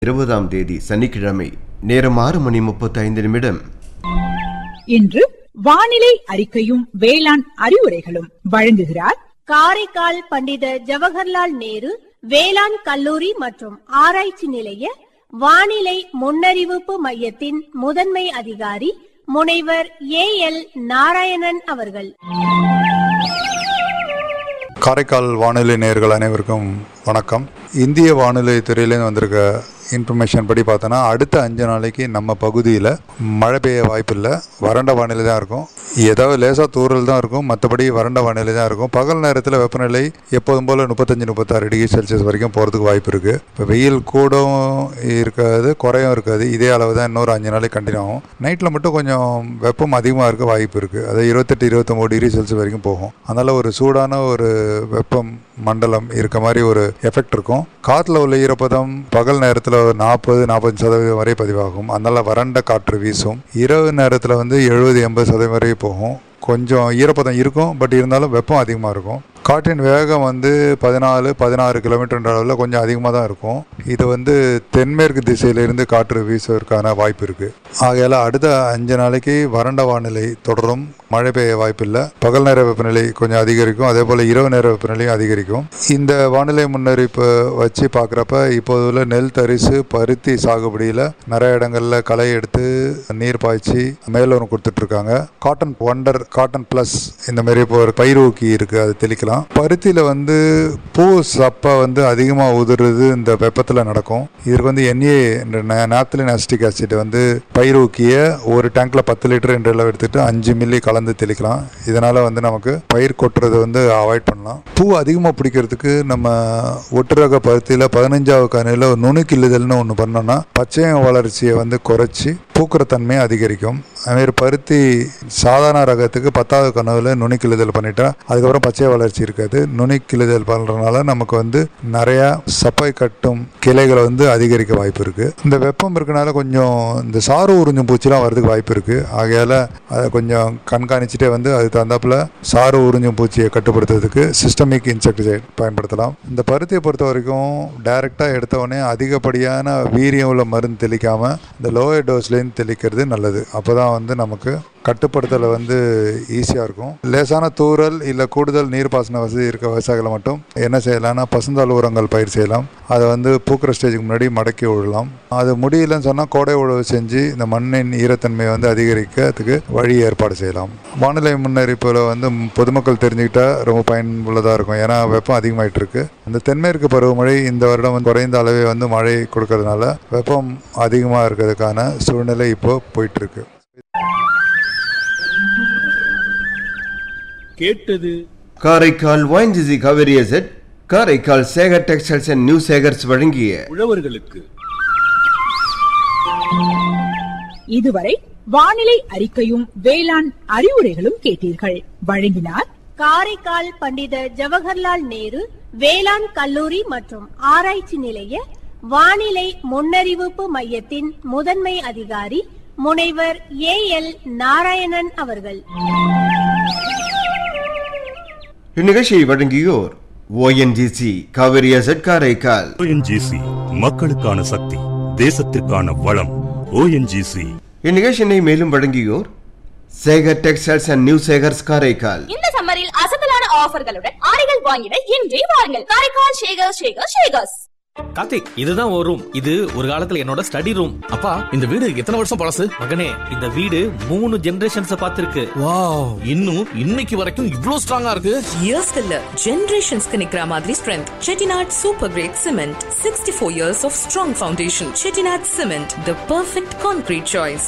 இருபதாம் தேதி சனிக்கிழமை நேரம் ஆறு மணி முப்பத்தைந்து நிமிடம் இன்று வானிலை அறிக்கையும் வேளாண் அறிவுரைகளும் வழங்குகிறார் காரைக்கால் பண்டித ஜவஹர்லால் நேரு வேளாண் கல்லூரி மற்றும் ஆராய்ச்சி நிலைய வானிலை முன்னறிவிப்பு மையத்தின் முதன்மை அதிகாரி முனைவர் ஏ எல் நாராயணன் அவர்கள் காரைக்கால் வானொலி நேயர்கள் அனைவருக்கும் வணக்கம் இந்திய வானொலி துறையிலேருந்து வந்திருக்க இன்ஃபர்மேஷன் படி பார்த்தோன்னா அடுத்த அஞ்சு நாளைக்கு நம்ம பகுதியில் மழை பெய்ய வாய்ப்பில்லை வறண்ட வானிலை தான் இருக்கும் ஏதாவது லேசாக தூறல் தான் இருக்கும் மற்றபடி வறண்ட வானிலை தான் இருக்கும் பகல் நேரத்தில் வெப்பநிலை எப்போதும் போல் முப்பத்தஞ்சு முப்பத்தாறு டிகிரி செல்சியஸ் வரைக்கும் போகிறதுக்கு வாய்ப்பு இருக்குது இப்போ வெயில் கூடவும் இருக்காது குறையும் இருக்காது இதே அளவு தான் இன்னொரு அஞ்சு நாளைக்கு கண்டினியூ ஆகும் நைட்டில் மட்டும் கொஞ்சம் வெப்பம் அதிகமாக இருக்க வாய்ப்பு இருக்குது அது இருபத்தெட்டு இருபத்தொம்போது டிகிரி செல்சியஸ் வரைக்கும் போகும் அதனால் ஒரு சூடான ஒரு வெப்பம் மண்டலம் இருக்க மாதிரி ஒரு எஃபெக்ட் இருக்கும் காற்றுல உள்ள ஈரப்பதம் பகல் நேரத்தில் ஒரு நாற்பது நாற்பது சதவீதம் வரை பதிவாகும் அதனால் வறண்ட காற்று வீசும் இரவு நேரத்தில் வந்து எழுபது எண்பது சதவீதம் வரை போகும் கொஞ்சம் ஈரப்பதம் இருக்கும் பட் இருந்தாலும் வெப்பம் அதிகமாக இருக்கும் காற்றின் வேகம் வந்து பதினாலு பதினாறு கிலோமீட்டர் அளவில் கொஞ்சம் அதிகமாக தான் இருக்கும் இது வந்து தென்மேற்கு திசையிலிருந்து காற்று வீசுவதற்கான வாய்ப்பு இருக்குது ஆகையால் அடுத்த அஞ்சு நாளைக்கு வறண்ட வானிலை தொடரும் மழை பெய்ய வாய்ப்பில்லை பகல் நேர வெப்பநிலை கொஞ்சம் அதிகரிக்கும் அதே போல் இரவு நேர வெப்பநிலையும் அதிகரிக்கும் இந்த வானிலை முன்னறிவிப்பு வச்சு பார்க்குறப்ப இப்போது உள்ள நெல் தரிசு பருத்தி சாகுபடியில் நிறைய இடங்களில் களை எடுத்து நீர் பாய்ச்சி மேலோரம் கொடுத்துட்ருக்காங்க காட்டன் ஒண்டர் காட்டன் ப்ளஸ் இந்த மாதிரி இப்போ ஒரு பயிர் ஊக்கி இருக்குது அது தெளிக்கலாம் பருத்தியில் வந்து பூ சப்பை வந்து அதிகமாக உதிர்றது இந்த வெப்பத்தில் நடக்கும் இதற்கு வந்து என்ஏ நாப்தலின் அசிட்டிக் ஆசிட் வந்து பயிர் ஊக்கிய ஒரு டேங்க்ல பத்து லிட்டர் என்ற அளவு எடுத்துட்டு அஞ்சு மில்லி கலந்து தெளிக்கலாம் இதனால வந்து நமக்கு பயிர் கொட்டுறது வந்து அவாய்ட் பண்ணலாம் பூ அதிகமாக பிடிக்கிறதுக்கு நம்ம ஒட்டுரக பருத்தியில் பதினஞ்சாவது கனியில் நுணுக்கிள்ளுதல்னு ஒன்று பண்ணோம்னா பச்சையம் வளர்ச்சியை வந்து குறைச்சி பூக்கிற தன்மையை அதிகரிக்கும் அதுமாரி பருத்தி சாதாரண ரகத்துக்கு பத்தாவது கனவில் நுனிக்கிழுதல் பண்ணிட்டா அதுக்கப்புறம் பச்சை வளர்ச்சி இருக்காது நுனிக்கிழுதல் பண்ணுறதுனால நமக்கு வந்து நிறையா சப்பை கட்டும் கிளைகளை வந்து அதிகரிக்க வாய்ப்பு இருக்குது இந்த வெப்பம் இருக்கனால கொஞ்சம் இந்த சாறு உறிஞ்சும் பூச்சிலாம் வரதுக்கு வாய்ப்பு இருக்குது ஆகையால் அதை கொஞ்சம் கண்காணிச்சுட்டே வந்து அதுக்கு தகுந்தாப்புல சாறு உறிஞ்சும் பூச்சியை கட்டுப்படுத்துறதுக்கு சிஸ்டமிக் இன்செக்டிசைட் பயன்படுத்தலாம் இந்த பருத்தியை பொறுத்த வரைக்கும் டைரெக்டாக எடுத்த உடனே அதிகப்படியான வீரியம் உள்ள மருந்து தெளிக்காமல் இந்த லோயர் டோஸ்லேருந்து தெளிக்கிறது நல்லது அப்போ தான் வந்து நமக்கு கட்டுப்படுத்தல வந்து ஈஸியாக இருக்கும் லேசான தூறல் இல்லை கூடுதல் நீர்ப்பாசன வசதி இருக்க விவசாயிகளை மட்டும் என்ன செய்யலாம்னா பசுந்தாள் உரங்கள் பயிர் செய்யலாம் அதை வந்து பூக்கிற ஸ்டேஜுக்கு முன்னாடி மடக்கி விடலாம் அது முடியலன்னு சொன்னால் கோடை உழவு செஞ்சு இந்த மண்ணின் ஈரத்தன்மையை வந்து அதிகரிக்கிறதுக்கு வழி ஏற்பாடு செய்யலாம் வானிலை முன்னறிப்பில் வந்து பொதுமக்கள் தெரிஞ்சுக்கிட்டா ரொம்ப பயனுள்ளதாக இருக்கும் ஏன்னா வெப்பம் அதிகமாயிட்டு இருக்கு இந்த தென்மேற்கு பருவமழை இந்த வருடம் வந்து குறைந்த அளவே வந்து மழை கொடுக்கறதுனால வெப்பம் அதிகமாக இருக்கிறதுக்கான சூழ்நிலை இப்போ போயிட்டு இருக்கு கேட்டது Karaikal ONGC Kaveri asset Karaikal Sekar textiles and new Sekars வழங்கிய உழவர்களுக்கு இதுவரை வானிலை அறிக்கையும் வேளாண் அறிவுரைகளும் கேட்டீர்கள் வழங்கினார் காரைக்கால் பண்டித ஜவஹர்லால் நேரு வேளாண் கல்லூரி மற்றும் ஆராய்ச்சி நிலைய வானிலை முன்னறிவிப்பு மையத்தின் முதன்மை அதிகாரி முனைவர் ஏ எல் நாராயணன் அவர்கள் இந்நிகழ்ச்சியை வழங்கியோர் ஓஎன்ஜிசி காவேரி எசட் காரைக்கால் ஓஎன்ஜிசி மக்களுக்கான சக்தி தேசத்திற்கான வளம் ஓஎன்ஜிசி இந்நிகழ்ச்சியினை மேலும் வழங்கியோர் Sekar textiles and new Sekars Karaikal இந்த சம்மரில் அசத்தலான ஆஃபர்களுடன் ஆடைகள் வாங்கிட இன்றே வாருங்கள் காரைக்கால் ஷேகர் ஷேகர் ஷேகர்ஸ் கார்த்திக் இதுதான் ஒரு ரூம் இது ஒரு காலத்துல என்னோட ஸ்டடி ரூம் அப்பா இந்த வீடு எத்தனை வருஷம் பழசு மகனே இந்த வீடு மூணு ஜெனரேஷன்ஸ் பார்த்திருக்கு வாவ் இன்னும் இன்னைக்கு வரைக்கும் இவ்ளோ ஸ்ட்ராங்கா இருக்கு இயர்ஸ்க்கு இல்ல ஜெனரேஷன்ஸ்க்கு நிக்கிற மாதிரி strength Chettinad super great cement sixty four years of strong foundation Chettinad cement the perfect concrete choice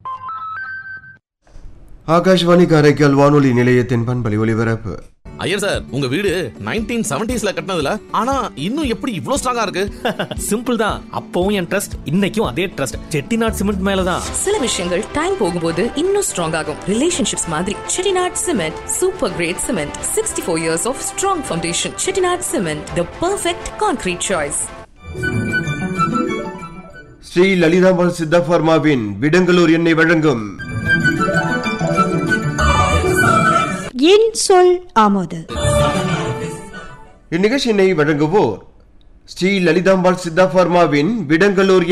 Akashvani Karaikal வானொலி நிலையத்தின் பண்பலை ஒலிபரப்பு ஐயர் சார் உங்க வீடு நைன்டீன் செவன்டிஸ்ல கட்டினதுல ஆனா இன்னும் எப்படி இவ்ளோ ஸ்ட்ராங்கா இருக்கு சிம்பிள் தான் அப்பவும் என் ட்ரஸ்ட் இன்னைக்கும் அதே ட்ரஸ்ட் செட்டிநாட் சிமெண்ட் மேலதான் சில விஷயங்கள் டைம் போகும்போது இன்னும் ஸ்ட்ராங் ஆகும் ரிலேஷன்ஷிப்ஸ் மாதிரி Chettinad cement super great cement sixty four years of strong foundation Chettinad cement the perfect concrete choice Sri Lalithambal Siddha பார்மாவின் விடங்கலூர் எண்ணெய் வழங்கும் என் சொல் ஆமோது இந்நிகழ்ச்சியினை வழங்குவோர் ஸ்ரீ லலிதாம்பாள் சித்தா பார்மாவின் விடங்கலூர்